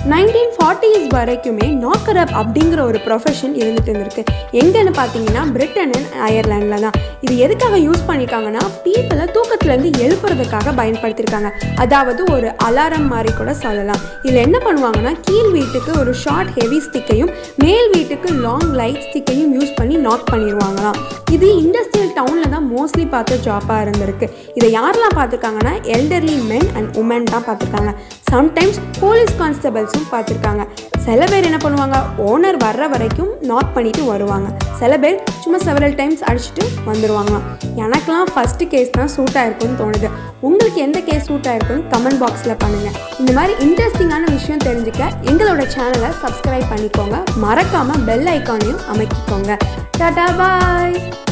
nineteen forties வரைக்குமே knocker up அப்படிங்கிற ஒரு ப்ரொஃபஷன் இருந்துட்டு இருந்திருக்கு எங்கன்னு பார்த்தீங்கன்னா பிரிட்டன் அண்ட் அயர்லாண்டில் தான் இது எதுக்காக யூஸ் பண்ணியிருக்காங்கன்னா பீப்புளை தூக்கத்துலேருந்து எழுப்புறதுக்காக பயன்படுத்தியிருக்காங்க அதாவது ஒரு அலாரம் மாதிரி கூட சொல்லலாம் இதில் என்ன பண்ணுவாங்கன்னா கீழ் வீட்டுக்கு ஒரு ஷார்ட் ஹெவி ஸ்டிக்கையும் மேல் வீட்டுக்கு லாங் லைட் ஸ்டிக்கையும் யூஸ் பண்ணி நாக் பண்ணிடுவாங்களாம் இது இண்டஸ்ட்ரியல் டவுனில் தான் மோஸ்ட்லி பார்த்த ஜாப்பாக இருந்திருக்கு இதை யாரெல்லாம் பார்த்துருக்காங்கன்னா எல்டர்லி மென் அண்ட் உமன் தான் பார்த்துருக்காங்க சம்டைம்ஸ் போலீஸ் கான்ஸ்டபிள்ஸும் பார்த்துருக்காங்க சில பேர் என்ன பண்ணுவாங்க ஓனர் வர்ற வரைக்கும் நாக் பண்ணிட்டு வருவாங்க சில பேர் சும்மா செவரல் டைம்ஸ் அடிச்சுட்டு வந்துடுவாங்களாம் எனக்கெல்லாம் ஃபஸ்ட்டு கேஸ் தான் சூட் ஆயிருக்கும்னு தோணுது உங்களுக்கு எந்த கேஸ் சூட் ஆயிருக்குன்னு கமெண்ட் பாக்ஸில் பண்ணுங்கள் இந்த மாதிரி இன்ட்ரெஸ்டிங்கான விஷயம் தெரிஞ்சுக்க எங்களோட சேனலை சப்ஸ்கிரைப் பண்ணிக்கோங்க மறக்காமல் பெல் ஐக்கானையும் அமைக்கிக்கோங்க டாடா பாய்